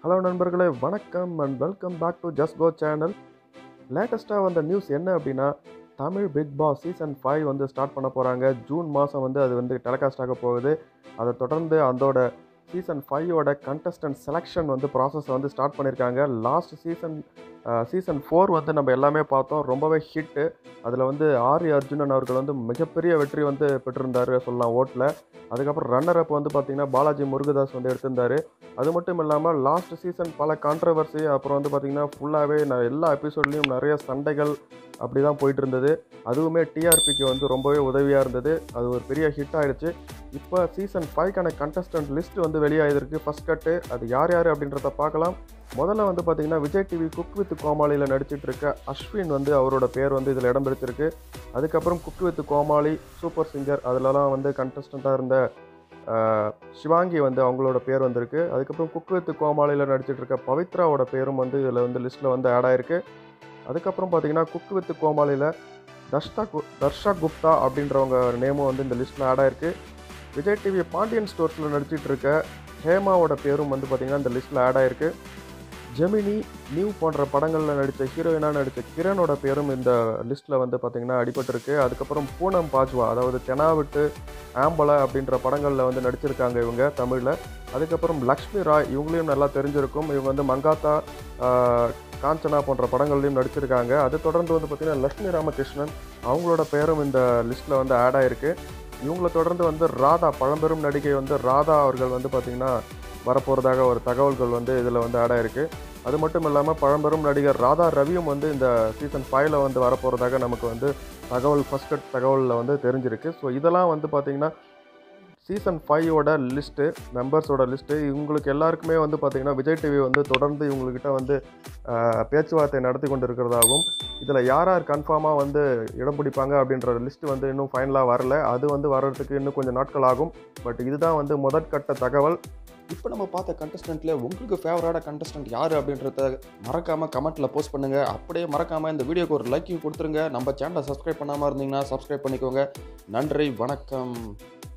hello நண்பர்களே வணக்கம் and welcome back to just go channel லேட்டஸ்ட்டாக வந்த நியூஸ் என்ன அப்படின்னா Tamil big boss season five வந்து ஸ்டார்ட் பண்ண போகிறாங்க ஜூன் மாதம் வந்து அது வந்து டெலிகாஸ்ட் ஆக போகுது அதை தொடர்ந்து அதோட சீசன் ஃபைவோட கண்டஸ்டன்ட் செலெக்ஷன் வந்து ப்ராசஸ் வந்து ஸ்டார்ட் பண்ணியிருக்காங்க லாஸ்ட் சீசன் சீசன் ஃபோர் வந்து நம்ம எல்லாமே பார்த்தோம் ரொம்பவே ஹிட்டு அதில் வந்து ஆரி அர்ஜுனன் அவர்கள் வந்து மிகப்பெரிய வெற்றி வந்து பெற்றிருந்தார் சொல்லலாம் ஓட்டில் அதுக்கப்புறம் ரன்னர் அப் வந்து பார்த்திங்கன்னா பாலாஜி முருகதாஸ் வந்து எடுத்திருந்தார் அது மட்டும் இல்லாமல் லாஸ்ட் சீசன் பல கான்ட்ரவர்சி அப்புறம் வந்து பார்த்திங்கன்னா ஃபுல்லாகவே நான் எல்லா எபிசோட்லேயும் நிறைய சண்டைகள் அப்படி தான் போயிட்டு இருந்தது அதுவுமே டிஆர்பிக்கு வந்து ரொம்பவே உதவியாக இருந்தது அது ஒரு பெரிய ஹிட் ஆயிடுச்சு இப்போ சீசன் ஃபைவ்க்கான கண்டஸ்டன்ட் லிஸ்ட் வந்து வெளியாகிருக்கு ஃபஸ்ட் கட்டு அது யார் யார் அப்படின்றத பார்க்கலாம் முதல்ல வந்து பார்த்திங்கன்னா விஜய் டிவி குக் வித் கோமாளியில் நடிச்சிட்டு இருக்க அஸ்வின் வந்து அவரோட பேர் வந்து இதில் இடம் பிடிச்சிருக்கு அதுக்கப்புறம் cook with Komali super singer அதிலலாம் வந்து கண்டஸ்டண்ட்டாக இருந்த ஆஹ், சிவாங்கி வந்து அவங்களோட பேர் வந்திருக்கு அதுக்கப்புறம் குக் வித் கோமாளியில் நடிச்சிட்டு இருக்க பவித்ராவோட பேரும் வந்து இதில் வந்து லிஸ்ட்டில் வந்து ஆட் ஆயிருக்கு அதுக்கப்புறம் பார்த்தீங்கன்னா குக் வித் கோமாளியில் தர்ஷா கு தர்ஷா குப்தா அப்படின்றவங்க நேமும் வந்து இந்த லிஸ்ட்டில் ஆட் ஆயிருக்கு விஜய் டிவி பாண்டியன் ஸ்டோர்ஸில் நடிச்சிட்டு இருக்க ஹேமாவோட பேரும் வந்து பார்த்திங்கன்னா இந்த லிஸ்ட்டில் ஆட் ஆயிருக்கு ஜெமினி நியூ போன்ற படங்களில் நடித்த ஹீரோயினாக நடித்த கிரணோட பேரும் இந்த லிஸ்ட்டில் வந்து பார்த்திங்கன்னா அடிபட்டிருக்கு அதுக்கப்புறம் பூனம் பாஜ்வா அதாவது தெனாவிட்டு ஆம்பலை அப்படின்ற படங்களில் வந்து நடிச்சிருக்காங்க இவங்க தமிழில் அதுக்கப்புறம் லக்ஷ்மி ராய் இவங்களையும் நல்லா தெரிஞ்சிருக்கும் இவங்க வந்து மங்காத்தா ஆஹ், காஞ்சனா போன்ற படங்கள்லையும் நடிச்சிருக்காங்க அது தொடர்ந்து வந்து பார்த்திங்கன்னா லக்ஷ்மி ராமகிருஷ்ணன் அவங்களோட பேரும் இந்த லிஸ்ட்டில் வந்து ஆட் ஆயிருக்கு இவங்கள தொடர்ந்து வந்து ராதா பழம்பெரும் நடிகை வந்து ராதா அவர்கள் வந்து பார்த்திங்கன்னா வரப்போகிறதாக ஒரு தகவல்கள் வந்து இதில் வந்து ஆட் ஆயிருக்கு அது மட்டும் இல்லாமல் பழம்பெரும் நடிகர் ராதா ரவியும் வந்து இந்த சீசன் ஃபைவ்ல வந்து வரப்போகிறதாக நமக்கு வந்து தகவல் ஃபஸ்ட் கட் தகவலில் வந்து தெரிஞ்சிருக்கு ஸோ இதெல்லாம் வந்து பார்த்திங்கன்னா சீசன் ஃபைவோட லிஸ்ட்டு மெம்பர்ஸோட லிஸ்ட்டு இவங்களுக்கு எல்லாருக்குமே வந்து பார்த்திங்கன்னா விஜய் டிவி வந்து தொடர்ந்து இவங்கக்கிட்ட வந்து ஆஹ், பேச்சுவார்த்தை நடத்தி கொண்டு இருக்கிறதாகவும் இதில் யார் யார் கன்ஃபார்மாக வந்து இடம் பிடிப்பாங்க அப்படின்ற லிஸ்ட் வந்து இன்னும் ஃபைனலாக வரல அது வந்து வர்றதுக்கு இன்னும் கொஞ்சம் நாட்கள் ஆகும் பட் இதுதான் வந்து முதற்கட்ட தகவல் இப்போ நம்ம பார்த்த கண்டஸ்டன்ட்ல உங்களுக்கு ஃபேவரான கண்டஸ்டன்ட் யார் அப்படின்றத மறக்காம கமெண்ட்ல போஸ்ட் பண்ணுங்க அப்படியே மறக்காம இந்த வீடியோக்கு ஒரு லைக்கையும் கொடுத்துருங்க நம்ம சேனலை சப்ஸ்கிரைப் பண்ணாமல் இருந்தீங்கன்னா சப்ஸ்கிரைப் பண்ணிக்கோங்க நன்றி வணக்கம்